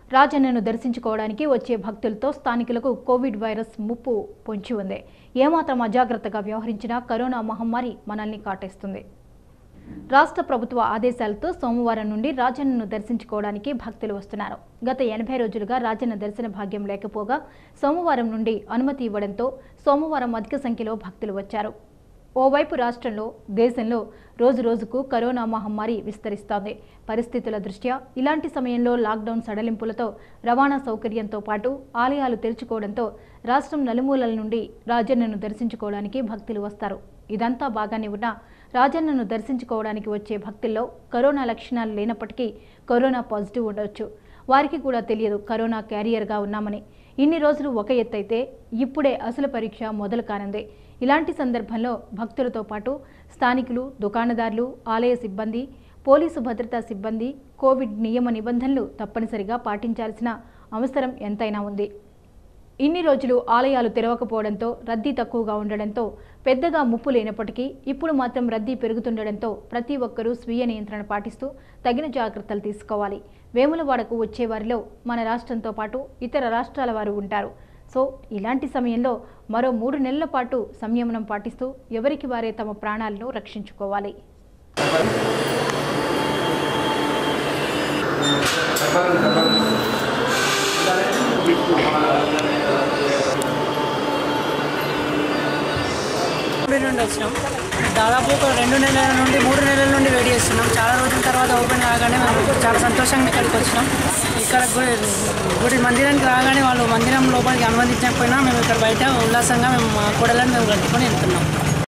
రాజన్నను దర్శించుకోవడానికి వచ్చే భక్తులతో స్థానికులకు కోవిడ్ వైరస్ ముప్పు పొంచి ఉంది ఏమాత్రం అజాగ్రత్తగా వ్యవహరించినా కరోనా మహమ్మారి మనల్ని కాటేస్తుంది రాష్ట్ర ప్రభుత్వ ఆదేశాలతో సోమవారం నుండి రాజన్నను దర్శించుకోవడానికి భక్తులు వస్తున్నారు గత ఎనభై రోజులుగా రాజన్న దర్శన భాగ్యం లేకపోగా సోమవారం నుండి అనుమతి ఇవ్వడంతో సోమవారం అధిక సంఖ్యలో భక్తులు వచ్చారు ఓవైపు రాష్ట్రంలో దేశంలో రోజు రోజుకు కరోనా మహమ్మారి విస్తరిస్తోంది పరిస్థితుల దృష్ట్యా ఇలాంటి సమయంలో లాక్డౌన్ సడలింపులతో రవాణా సౌకర్యంతో పాటు ఆలయాలు తెరుచుకోవడంతో రాష్ట్రం నలుమూలల నుండి రాజన్నను దర్శించుకోవడానికి భక్తులు వస్తారు ఇదంతా బాగానే ఉన్నా రాజన్నను దర్శించుకోవడానికి వచ్చే భక్తుల్లో కరోనా లక్షణాలు లేనప్పటికీ కరోనా పాజిటివ్ ఉండొచ్చు వారికి కూడా తెలియదు కరోనా క్యారియర్గా ఉన్నామని ఇన్ని రోజులు ఒక ఎత్తైతే ఇప్పుడే అసలు పరీక్ష మొదలు కానుంది ఇలాంటి సందర్భంలో భక్తులతో పాటు స్థానికులు దుకాణదారులు ఆలయ సిబ్బంది పోలీసు భద్రతా సిబ్బంది కోవిడ్ నియమ నిబంధనలు తప్పనిసరిగా పాటించాల్సిన అవసరం ఎంతైనా ఉంది ఇన్ని రోజులు ఆలయాలు తెరవకపోవడంతో రద్దీ తక్కువగా ఉండడంతో పెద్దగా ముప్పు లేనప్పటికీ ఇప్పుడు మాత్రం రద్దీ పెరుగుతుండడంతో ప్రతి ఒక్కరూ స్వీయ నియంత్రణ పాటిస్తూ తగిన జాగ్రత్తలు తీసుకోవాలి వేములవాడకు వచ్చేవారిలో మన రాష్ట్రంతో పాటు ఇతర రాష్ట్రాల వారు ఉంటారు సో ఇలాంటి సమయంలో మరో మూడు నెలల పాటు సంయమనం పాటిస్తూ ఎవరికి వారే తమ ప్రాణాలను రక్షించుకోవాలి ఊరి నుండి వచ్చినాం దాదాపు ఒక రెండు నెలల నుండి మూడు నెలల నుండి వెయిట్ చేస్తున్నాం చాలా రోజుల తర్వాత ఓపెన్ కాగానే మేము చాలా సంతోషంగా ఇక్కడికి వచ్చినాం ఇక్కడ గుడి గుడి మందిరానికి రాగానే వాళ్ళు మందిరం లోపలికి అనుమతించకపోయినా మేము ఇక్కడ బయట ఉల్లాసంగా మేము మా కూడలను మేము కట్టుకొని వెళ్తున్నాం